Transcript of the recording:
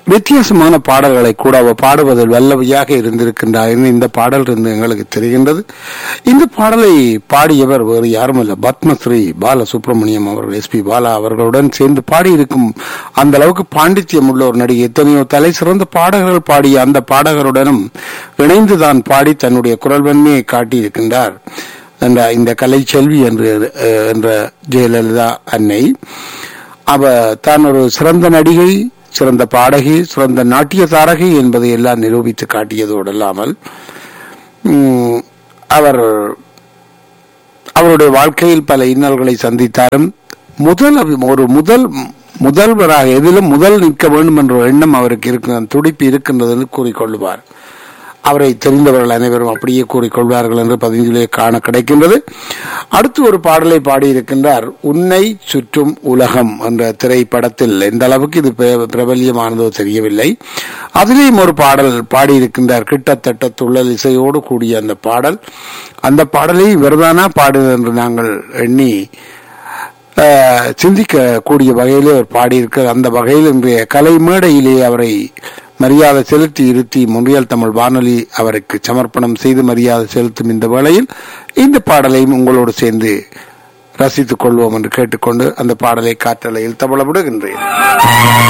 வித்தியாசமான பாடல்களை கூட அவர் பாடுவதில் வல்லவையாக இருந்திருக்கின்றார் என்று இந்த பாடல் இருந்து எங்களுக்கு தெரிகின்றது இந்த பாடலை பாடியவர் வேறு யாருமல்ல பத்மஸ்ரீ பால சுப்பிரமணியம் அவர்கள் எஸ் பி பாலா அவர்களுடன் சேர்ந்து பாடியிருக்கும் அந்த அளவுக்கு பாண்டித்யம் உள்ள ஒரு நடிகை எத்தனையோ தலை சிறந்த பாடகர்கள் பாடிய அந்த பாடகருடனும் இணைந்துதான் பாடி தன்னுடைய குரல் வன்மையை காட்டியிருக்கின்றார் என்ற இந்த கலை செல்வி என்று அஹ், என்ற ஜெயலலிதா அன்னை அவ தான் ஒரு சிறந்த நடிகை சிறந்த பாடகி சிறந்த நாட்டிய தாரகி என்பதை எல்லாம் நிரூபித்து காட்டியதோடு இல்லாமல் உம், அவர் அவருடைய வாழ்க்கையில் பல இன்னல்களை சந்தித்தாரும் முதல் அபி- ஒரு முதல் முதல்வராக எதிலும் முதல் நிற்க வேண்டும் என்ற ஒரு எண்ணம் அவருக்கு இருக்கு அந்த துடிப்பு இருக்கின்றது என்று கூறிக்கொள்வார் அவரை தெரிந்தவர்கள் அனைவரும் அப்படியே கூறிக்கொள்வார்கள் என்று பதிஞ்சிலே காண கிடைக்கின்றது அடுத்து ஒரு பாடலை பாடியிருக்கின்றார் உன்னை சுற்றும் உலகம் என்ற திரைப்படத்தில் எந்த அளவுக்கு இது பிர- பிரபல்யமானதோ தெரியவில்லை அதிலேயும் ஒரு பாடல் பாடியிருக்கின்றார் கிட்டத்தட்ட துள்ளல் இசையோடு கூடிய அந்த பாடல் அந்த பாடலை விரதானா பாடுது என்று நாங்கள் எண்ணி அஹ், சிந்திக்கக்கூடிய வகையிலே அவர் பாடியிருக்க அந்த வகையில் இன்றைய கலை மேடையிலே அவரை மரியாதை செலுத்தி இருத்தி முன்றியல் தமிழ் வானொலி அவருக்கு சமர்ப்பணம் செய்து மரியாதை செலுத்தும் இந்த வேளையில் இந்த பாடலையும் உங்களோடு சேர்ந்து ரசித்துக் கொள்வோம் என்று கேட்டுக்கொண்டு அந்த பாடலை காற்றலையில் தவள விடுகின்றேன்